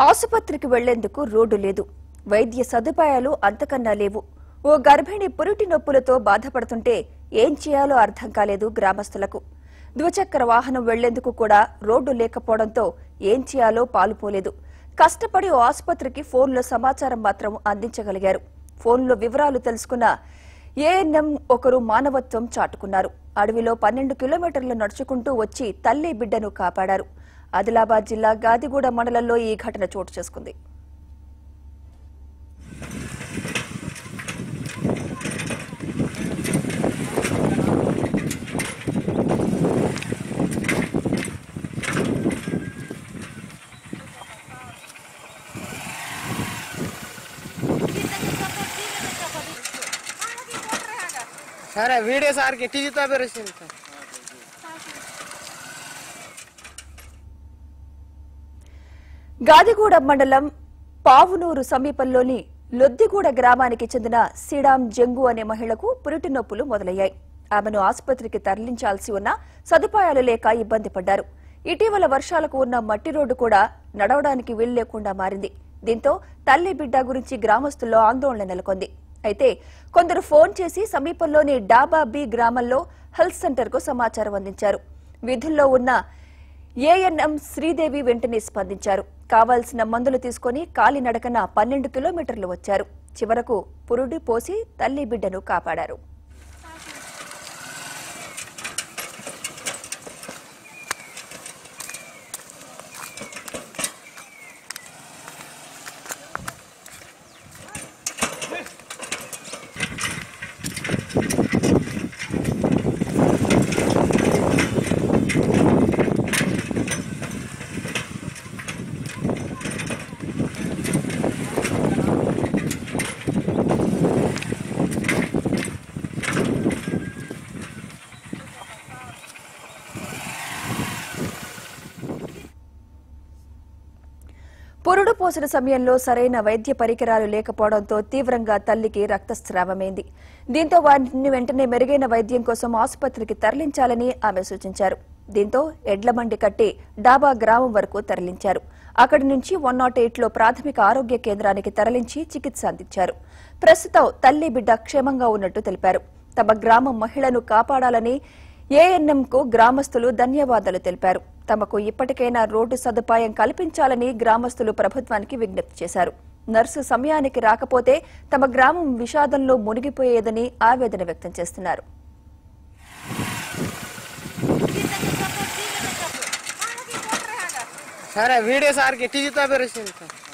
ఆసుపత్రికి వెళ్లేందుకు రోడ్డు లేదు వైద్య సదుపాయాలు అంతకన్నా లేవు ఓ గర్భిణి పురిటి నొప్పులతో బాధపడుతుంటే ఏం చేయాలో అర్థం కాలేదు గ్రామస్తులకు ద్విచక్ర వాహనం వెళ్లేందుకు కూడా రోడ్డు లేకపోవడంతో ఏం చేయాలో పాలుపోలేదు కష్టపడి ఓ ఆసుపత్రికి ఫోన్లో సమాచారం మాత్రం అందించగలిగారు ఫోన్లో వివరాలు తెలుసుకున్న ఏఎన్ఎం ఒకరు మానవత్వం చాటుకున్నారు అడవిలో పన్నెండు కిలోమీటర్లు నడుచుకుంటూ వచ్చి తల్లి బిడ్డను కాపాడారు ఆదిలాబాద్ జిల్లా గాదిగూడ మండలంలో ఈ ఘటన చోటు చేసుకుంది సరే వీడియో సార్కి టీవీ పేరేసింది సార్ గాదిగూడ మండలం పావునూరు సమీపంలోని లొద్దిగూడ గ్రామానికి చెందిన సిడాం జంగు అనే మహిళకు పురిటి నొప్పులు మొదలయ్యాయి ఆమెను ఆసుపత్రికి తరలించాల్సి ఉన్న సదుపాయాలు లేక ఇబ్బంది పడ్డారు ఇటీవల వర్షాలకు ఉన్న మట్టి రోడ్డు కూడా నడవడానికి వీలు లేకుండా మారింది దీంతో తల్లి బిడ్డ గురించి గ్రామస్తుల్లో ఆందోళన నెలకొంది అయితే కొందరు ఫోన్ చేసి సమీపంలోని డాబా బి గ్రామంలో హెల్త్ సెంటర్కు సమాచారం అందించారు విధుల్లో ఉన్న ఏఎన్ఎం శ్రీదేవి వెంటనే స్పందించారు కావాల్సిన మందులు తీసుకుని కాలినడకన పన్నెండు కిలోమీటర్లు వచ్చారు చివరకు పురుడి పోసి తల్లి బిడ్డను కాపాడారు పురుడు పోసిన సమయంలో సరైన వైద్య పరికరాలు లేకపోవడంతో తీవ్రంగా తల్లికి రక్తస్రావమైంది దీంతో వారిని వెంటనే మెరుగైన వైద్యం కోసం ఆసుపత్రికి తరలించాలని ఆమె సూచించారు దీంతో ఎడ్లబండి కట్టి డాబా గ్రామం వరకు తరలించారు అక్కడి నుంచి వన్ నాట్ ఎయిట్లో ప్రాథమిక ఆరోగ్య కేంద్రానికి తరలించి చికిత్స అందించారు ప్రస్తుతం తల్లి బిడ్డ క్షేమంగా ఉన్నట్టు తెలిపారు తమ గ్రామం మహిళను కాపాడాలని ఏఎన్ఎంకు గ్రామస్తులు ధన్యవాదాలు తెలిపారు తమకు ఇప్పటికైనా రోడ్డు సదుపాయం కల్పించాలని గ్రామస్తులు ప్రభుత్వానికి విజ్ఞప్తి చేశారు నర్సు సమయానికి రాకపోతే తమ గ్రామం విషాదంలో మునిగిపోయేదని ఆవేదన వ్యక్తం చేస్తున్నారు సరే వీడియో సార్కి టీవీ పేరేసింది సార్